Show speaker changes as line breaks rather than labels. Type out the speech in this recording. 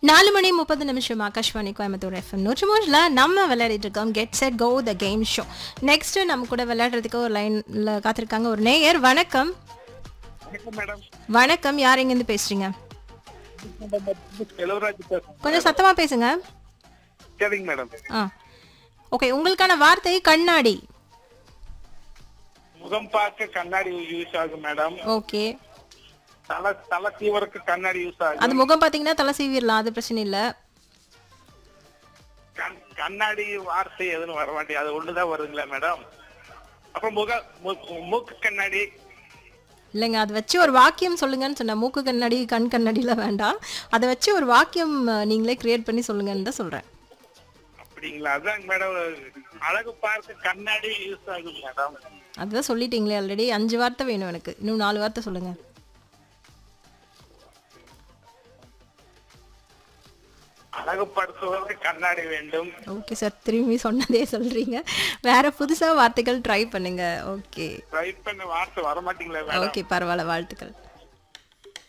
நாலு மணி முப்பது நிமிஷம் ஆகாஷ்வாணி கோயம்புத்தூர் எஃப்எம் நூற்றி மூணுல நம்ம விளையாடிட்டு இருக்கோம் get set go the game show next நம்ம கூட விளையாடுறதுக்கு ஒரு லைன்ல காத்திருக்காங்க ஒரு நேயர் வணக்கம்
வணக்கம் மேடம்
வணக்கம் யார் எங்கேருந்து பேசுறீங்க
செலவராஜ் பேசுறேன்
கொஞ்சம் சத்தமா பேசுங்க
சரிங்க மேடம்
ஆ ஓகே உங்களுக்கான வார்த்தை கண்ணாடி
முகம் பார்க்க கண்ணாடி யூஸ் ஆகும் மேடம்
ஓகே
தலை தலை தீவருக்கு கண்ணாடி யூஸ் ஆகும்
அது முகம் பார்த்தீங்கன்னா தலை சீவிடலாம் அது பிரச்சனை இல்லை
கண்- கண்ணாடி வார்த்தை எதுவும் வர மாட்டேங்குது அது ஒண்ணுதான் வருங்களா மேடம் அப்புறம் முக மு- மூக்கு கண்ணாடி
இல்லைங்க அதை வச்சு ஒரு வாக்கியம் சொல்லுங்கன்னு சொன்னேன் மூக்கு கண்ணாடி கண் கண்ணாடிலாம் வேண்டாம் அதை வச்சு ஒரு வாக்கியம் அஹ், நீங்களே கிரியேட் பண்ணி சொல்லுங்கன்னு தான் சொல்கிறேன்
அப்படிங்களா அதாங்க மேடம் அழகு பார்க்க கண்ணாடி யூஸ் ஆகும் மேடம்
அதுதான் சொல்லிட்டீங்களே ஆல்ரெடி அஞ்சு வார்த்தை வேணும் எனக்கு இன்னும் நாலு வார்த்தை சொல்லுங்க
அழகுபடுத்துவதற்கு கண்ணாடி வேண்டும்
ஓகே சார் திரும்பி சொன்னதே சொல்றீங்க வேற புதுசா வார்த்தைகள் ட்ரை பண்ணுங்க ஓகே
ட்ரை பண்ண வார்த்தை வர மாட்டீங்களா மேடம்
ஓகே பரவாயில்ல வாழ்த்துக்கள்